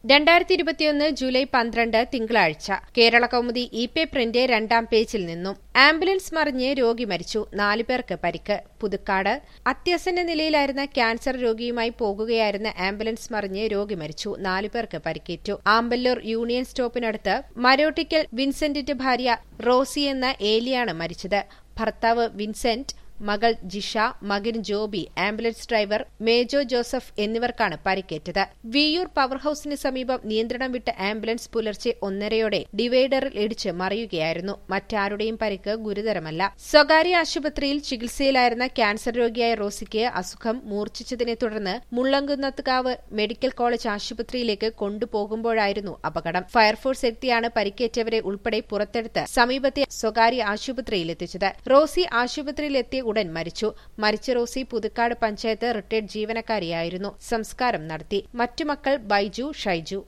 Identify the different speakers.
Speaker 1: രണ്ടായിരത്തി ഇരുപത്തിയൊന്ന് ജൂലൈ പന്ത്രണ്ട് തിങ്കളാഴ്ച കേരള കൗമുദി ഇ പേപ്പറിന്റെ രണ്ടാം പേജിൽ നിന്നും ആംബുലൻസ് മറിഞ്ഞ് രോഗി മരിച്ചു നാലു പേർക്ക് പരിക്ക് പുതുക്കാട് അത്യാസന്ന നിലയിലായിരുന്ന ക്യാൻസർ രോഗിയുമായി പോകുകയായിരുന്ന ആംബുലൻസ് മറിഞ്ഞ് രോഗി മരിച്ചു നാലു പേർക്ക് പരിക്കേറ്റു ആമ്പല്ലൂർ യൂണിയൻ സ്റ്റോപ്പിനടുത്ത് മരോട്ടിക്കൽ വിൻസെന്റിന്റെ ഭാര്യ റോസി എന്ന ഏലിയാണ് മരിച്ചത് ഭർത്താവ് വിൻസെന്റ് മകൾ ജിഷ മകൻ ജോബി ആംബുലൻസ് ഡ്രൈവർ മേജോ ജോസഫ് എന്നിവർക്കാണ് പരിക്കേറ്റത് വിയൂർ പവർ ഹൌസിന് സമീപം നിയന്ത്രണം വിട്ട ആംബുലൻസ് പുലർച്ചെ ഒന്നരയോടെ ഡിവൈഡറിൽ ഇടിച്ച് മറിയുകയായിരുന്നു മറ്റാരുടെയും പരിക്ക് ഗുരുതരമല്ല സ്വകാര്യ ആശുപത്രിയിൽ ചികിത്സയിലായിരുന്ന ക്യാൻസർ രോഗിയായ റോസിക്ക് അസുഖം മൂർച്ഛിച്ചതിനെ തുടർന്ന് മുള്ളങ്കുന്നത്തുകാവ് മെഡിക്കൽ കോളേജ് ആശുപത്രിയിലേക്ക് കൊണ്ടുപോകുമ്പോഴായിരുന്നു അപകടം ഫയർഫോഴ്സ് എത്തിയാണ് പരിക്കേറ്റവരെ ഉൾപ്പെടെ പുറത്തെടുത്ത് സമീപത്തെ സ്വകാര്യ ആശുപത്രിയിലെത്തിച്ചത് റോസി ആശുപത്രിയിലെത്തിയ ഉടൻ മരിച്ചു മരിച്ച റോസി പുതുക്കാട് പഞ്ചായത്ത് റിട്ടയർഡ് ജീവനക്കാരിയായിരുന്നു സംസ്കാരം നടത്തി മറ്റു മക്കൾ ബൈജു ഷൈജു